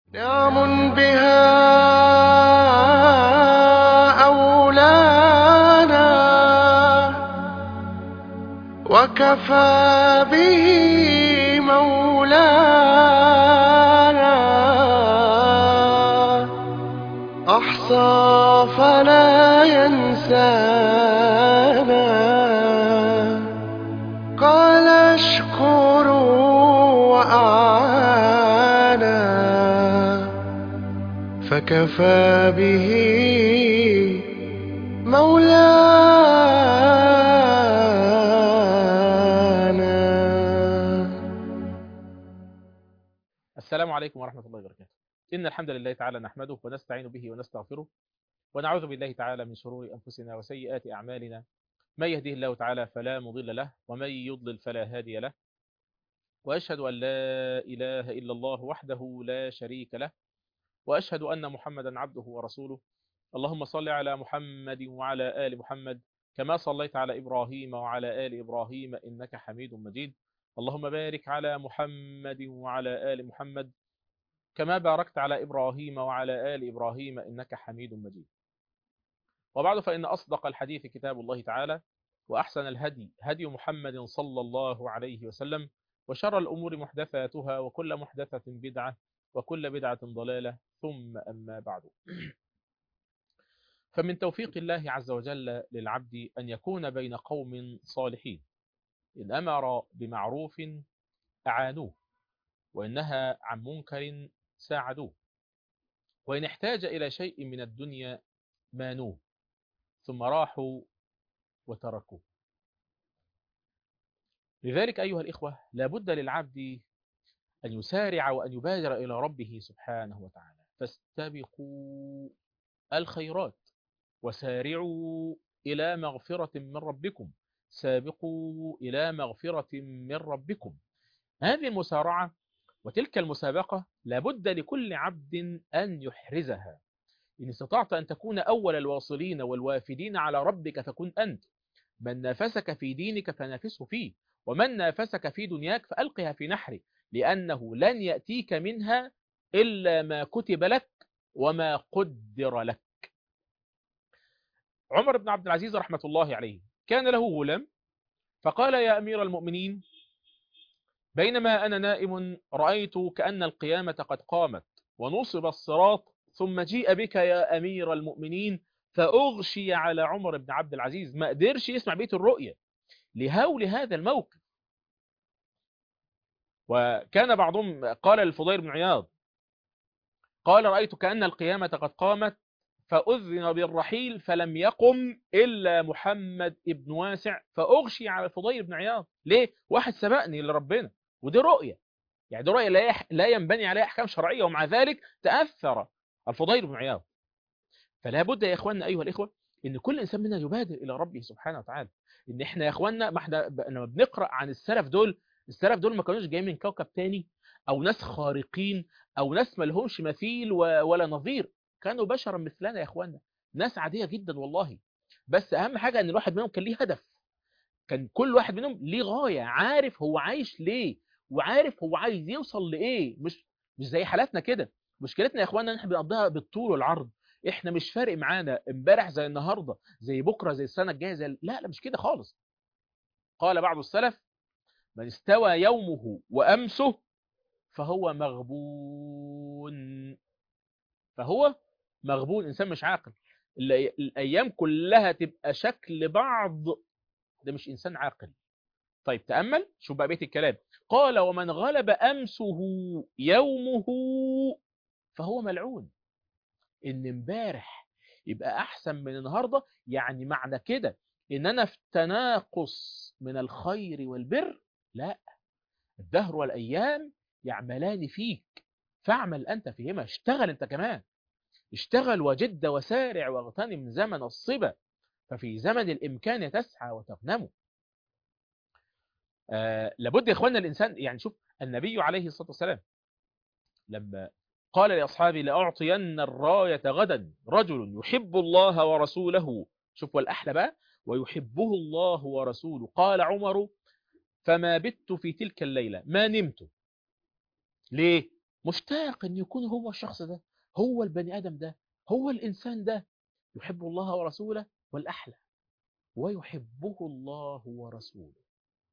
نعم بها أولانا وكفى به مولانا أحصى فلا ينسانا قال اشكروا وأعانا فكفى به مولانا السلام عليكم ورحمة الله وبركاته إن الحمد لله تعالى نحمده ونستعين به ونستغفره ونعوذ بالله تعالى من شرور أنفسنا وسيئات أعمالنا من يهده الله تعالى فلا مضل له ومن يضلل فلا هادي له وأشهد أن لا إله إلا الله وحده لا شريك له وأشهد أن محمدا عبده ورسوله اللهم صل على محمد وعلى آل محمد كما صليت على إبراهيم وعلى آل إبراهيم إنك حميد مجيد اللهم بارك على محمد وعلى آل محمد كما باركت على إبراهيم وعلى آل إبراهيم إنك حميد مجيد وبعد فإن أصدق الحديث كتاب الله تعالى وأحسن الهدي هدي محمد صلى الله عليه وسلم وشر الأمور محدثاتها وكل محدثة بدعة وكل بدعة ضلالة ثم أما بعد فمن توفيق الله عز وجل للعبد أن يكون بين قوم صالحين إن أمر بمعروف أعانوه وإن نهى عن منكر ساعدوه وإن احتاج إلى شيء من الدنيا مانوه ثم راحوا وتركوه لذلك أيها الإخوة لابد للعبد أن يسارع وأن يبادر إلى ربه سبحانه وتعالى فاستبقوا الخيرات وسارعوا إلى مغفرة من ربكم سابقوا إلى مغفرة من ربكم هذه المسارعة وتلك المسابقة لابد لكل عبد أن يحرزها إن استطعت أن تكون أول الواصلين والوافدين على ربك فكن أنت من نافسك في دينك فنافسه فيه ومن نافسك في دنياك فألقها في نحره لأنه لن يأتيك منها إلا ما كتب لك وما قدر لك عمر بن عبد العزيز رحمة الله عليه كان له غلام فقال يا أمير المؤمنين بينما أنا نائم رأيت كأن القيامة قد قامت ونصب الصراط ثم جيء بك يا أمير المؤمنين فأغشي على عمر بن عبد العزيز ما قدرش يسمع بيت الرؤية لهول هذا الموقف وكان بعضهم قال للفضيل بن عياض قال رأيت كأن القيامة قد قامت فأذن بالرحيل فلم يقم إلا محمد ابن واسع فأغشي على الفضيل بن عياض ليه؟ واحد سبقني لربنا ودي رؤية يعني دي رؤية لا, يح... لا ينبني عليها أحكام شرعية ومع ذلك تأثر الفضيل بن عياض فلا بد يا إخواننا أيها الإخوة إن كل إنسان منا يبادر إلى ربه سبحانه وتعالى إن إحنا يا إخواننا ما إحنا لما بنقرأ عن السلف دول السلف دول ما كانوش جايين من كوكب تاني أو ناس خارقين أو ناس ما لهمش مثيل و... ولا نظير كانوا بشرا مثلنا يا إخواننا ناس عادية جدا والله بس أهم حاجة إن الواحد منهم كان ليه هدف كان كل واحد منهم ليه غاية عارف هو عايش ليه وعارف هو عايز يوصل لإيه مش مش زي حالاتنا كده مشكلتنا يا إخواننا إن إحنا بنقضيها بالطول والعرض إحنا مش فارق معانا امبارح زي النهاردة زي بكرة زي السنة الجاية زي لا لا مش كده خالص قال بعض السلف من استوى يومه وأمسه فهو مغبون فهو مغبون إنسان مش عاقل الأيام كلها تبقى شكل بعض ده مش إنسان عاقل طيب تأمل شوف بقى بيت الكلام قال ومن غلب أمسه يومه فهو ملعون إن امبارح يبقى أحسن من النهاردة يعني معنى كده إن أنا في تناقص من الخير والبر لا الدهر والأيام يعملان فيك فاعمل أنت فيهما اشتغل أنت كمان اشتغل وجد وسارع واغتنم زمن الصبا ففي زمن الإمكان تسعى وتغنم آه لابد يا إخواننا الإنسان يعني شوف النبي عليه الصلاة والسلام لما قال لأصحابه لأعطين الراية غدا رجل يحب الله ورسوله شوف والأحلى بقى ويحبه الله ورسوله قال عمر فما بت في تلك الليلة ما نمت ليه مشتاق ان يكون هو الشخص ده هو البني ادم ده هو الانسان ده يحب الله ورسوله والاحلى ويحبه الله ورسوله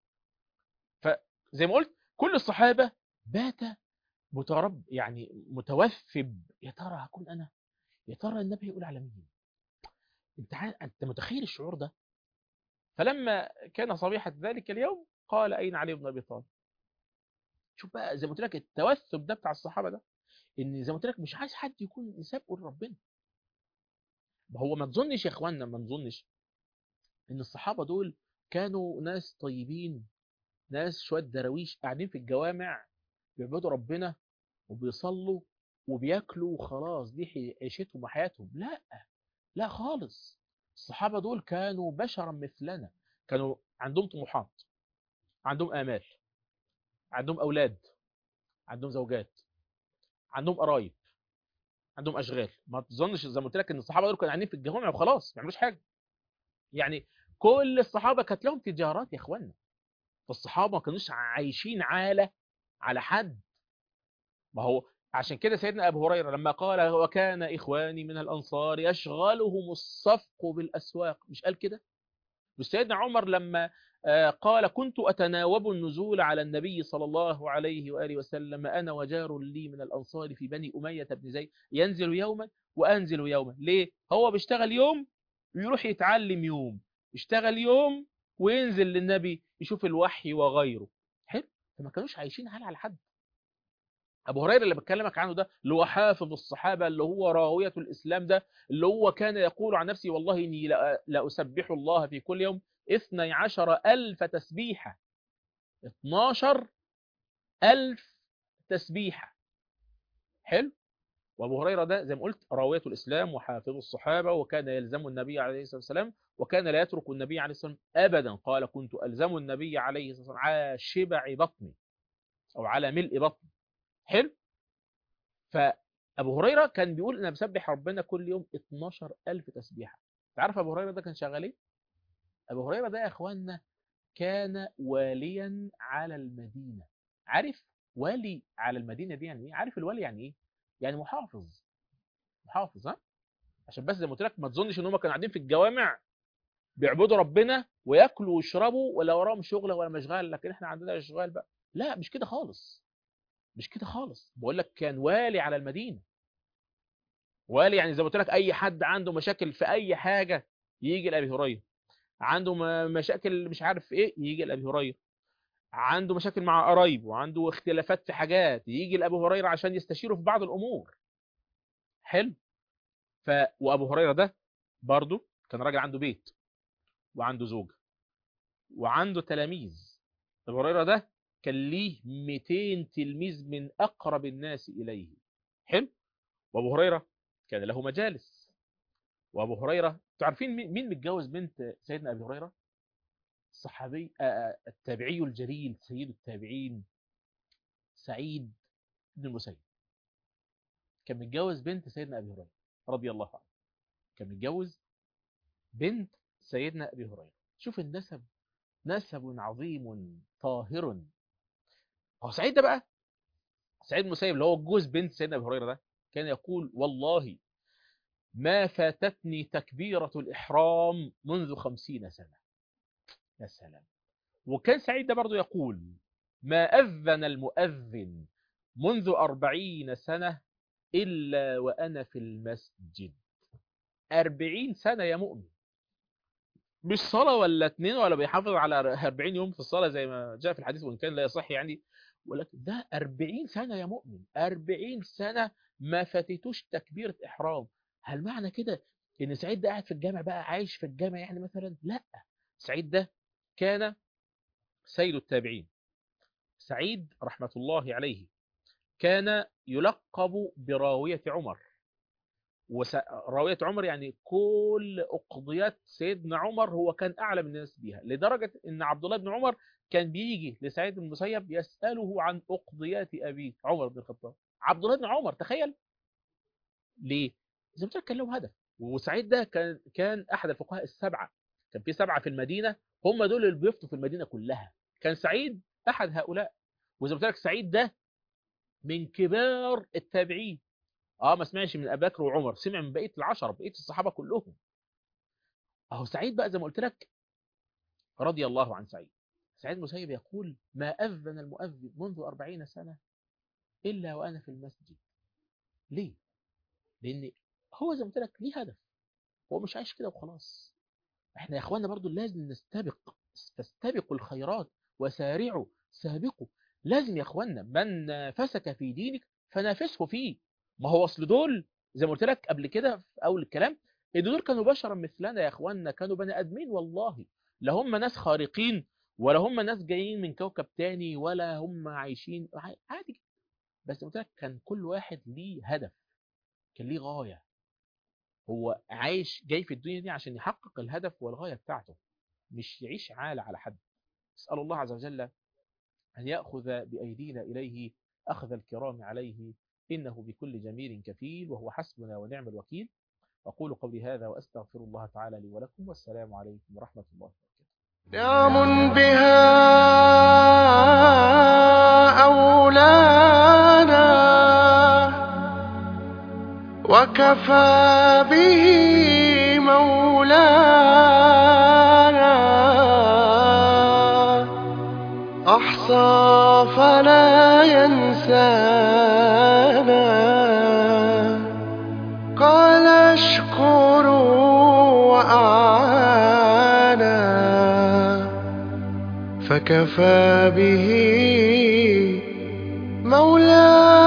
فزي ما قلت كل الصحابه بات مترب يعني متوثب يا ترى هكون انا يا ترى النبي يقول على مين انت عا- انت متخيل الشعور ده فلما كان صبيحه ذلك اليوم قال اين علي بن ابي طالب شوف بقى زي ما قلت لك التوثب ده بتاع الصحابه ده ان زي ما قلت لك مش عايز حد يكون سابقه لربنا ما هو ما تظنش يا اخوانا ما نظنش ان الصحابه دول كانوا ناس طيبين ناس شويه دراويش قاعدين في الجوامع بيعبدوا ربنا وبيصلوا وبياكلوا وخلاص دي حي- عيشتهم وحياتهم لا لا خالص الصحابه دول كانوا بشرا مثلنا كانوا عندهم طموحات عندهم امال عندهم اولاد عندهم زوجات عندهم قرايب عندهم اشغال ما تظنش زي ما قلت لك ان الصحابه دول كانوا قاعدين في الجوامع وخلاص ما يعملوش حاجه يعني كل الصحابه كانت لهم تجارات يا اخوانا فالصحابه ما كانوش عايشين عاله على حد ما هو عشان كده سيدنا ابو هريره لما قال وكان اخواني من الانصار يشغلهم الصفق بالاسواق مش قال كده مش سيدنا عمر لما آه، قال كنت اتناوب النزول على النبي صلى الله عليه واله وسلم انا وجار لي من الانصار في بني اميه بن زيد ينزل يوما وانزل يوما ليه هو بيشتغل يوم ويروح يتعلم يوم يشتغل يوم وينزل للنبي يشوف الوحي وغيره حلو فما كانوش عايشين حال على حد ابو هريره اللي بكلمك عنه ده اللي هو حافظ الصحابه اللي هو راويه الاسلام ده اللي هو كان يقول عن نفسه والله اني لا- لاسبح الله في كل يوم اثني عشر ألف تسبيحة 12 ألف تسبيحة حلو وابو هريره ده زي ما قلت راويه الاسلام وحافظ الصحابه وكان يلزم النبي عليه الصلاه والسلام وكان لا يترك النبي عليه الصلاه والسلام ابدا قال كنت الزم النبي عليه الصلاه والسلام على شبع بطني او على ملء بطني حلو فابو هريره كان بيقول انا بسبح ربنا كل يوم 12000 تسبيحه تعرف ابو هريره ده كان شغال ايه ابو هريره ده يا اخوانا كان واليا على المدينه عارف والي على المدينه دي يعني ايه عارف الولي يعني ايه يعني محافظ محافظ ها عشان بس زي ما قلت لك ما تظنش ان هم كانوا قاعدين في الجوامع بيعبدوا ربنا وياكلوا ويشربوا ولا وراهم شغله ولا مشغال لكن احنا عندنا اشغال بقى لا مش كده خالص مش كده خالص بقول لك كان والي على المدينه والي يعني زي ما قلت لك اي حد عنده مشاكل في اي حاجه يجي لابي هريره عنده م- مشاكل مش عارف ايه يجي لابي هريره عنده مشاكل مع قرايبه وعنده اختلافات في حاجات يجي لابو هريره عشان يستشيره في بعض الامور حلو ف وابو هريره ده برضه كان راجل عنده بيت وعنده زوجه وعنده تلاميذ ابو هريره ده كان ليه 200 تلميذ من اقرب الناس اليه حلو وابو هريره كان له مجالس وابو هريره انتوا عارفين مين مين متجوز بنت سيدنا ابي هريره الصحابي آه، آه، التابعي الجليل سيد التابعين سعيد بن المسيب كان متجوز بنت سيدنا ابي هريره رضي الله عنه كان متجوز بنت سيدنا ابي هريره شوف النسب نسب عظيم طاهر هو سعيد ده بقى سعيد بن المسيب اللي هو جوز بنت سيدنا ابي هريره ده كان يقول والله ما فاتتني تكبيرة الإحرام منذ خمسين سنة يا سلام وكان سعيد ده برضو يقول ما أذن المؤذن منذ أربعين سنة إلا وأنا في المسجد أربعين سنة يا مؤمن مش صلاة ولا اتنين ولا بيحافظ على أربعين يوم في الصلاة زي ما جاء في الحديث وإن كان لا يصح يعني ولكن ده أربعين سنة يا مؤمن أربعين سنة ما فاتتوش تكبيرة إحرام هل معنى كده إن سعيد ده قاعد في الجامع بقى عايش في الجامع يعني مثلا لا سعيد ده كان سيد التابعين سعيد رحمة الله عليه كان يلقب براوية عمر وراوية عمر يعني كل أقضيات سيدنا عمر هو كان أعلم الناس بيها لدرجة أن عبد الله بن عمر كان بيجي لسعيد بن المسيب يسأله عن أقضيات أبيه عمر بن الخطاب عبد الله بن عمر تخيل ليه؟ زي ما قلت لك كان لهم هدف وسعيد ده كان كان أحد الفقهاء السبعة كان في سبعة في المدينة هم دول اللي بيفتوا في المدينة كلها كان سعيد أحد هؤلاء وزي ما قلت لك سعيد ده من كبار التابعين اه ما سمعش من ابي بكر وعمر سمع من بقيه العشره بقيه الصحابه كلهم اهو سعيد بقى زي ما قلت لك رضي الله عن سعيد سعيد المسيب يقول ما اذن المؤذن منذ أربعين سنه الا وانا في المسجد ليه لان هو زي ما قلت لك ليه هدف هو مش عايش كده وخلاص احنا يا اخوانا برضو لازم نستبق فاستبقوا الخيرات وسارعوا سابقوا لازم يا اخوانا من فسك في دينك فنافسه فيه ما هو اصل دول زي ما قلت لك قبل كده في اول الكلام ان دول كانوا بشرا مثلنا يا اخوانا كانوا بني ادمين والله لا هم ناس خارقين ولا هم ناس جايين من كوكب تاني ولا هم عايشين عادي جدا بس قلت لك كان كل واحد ليه هدف كان ليه غايه هو عايش جاي في الدنيا دي عشان يحقق الهدف والغايه بتاعته مش يعيش عالة على حد اسال الله عز وجل ان ياخذ بايدينا اليه اخذ الكرام عليه إنه بكل جميل كفيل وهو حسبنا ونعم الوكيل أقول قولي هذا وأستغفر الله تعالى لي ولكم والسلام عليكم ورحمة الله وبركاته نعم بها أولانا وكفى به مولانا أحصى فلا ينسانا قال اشكروا وأعانا فكفى به مولانا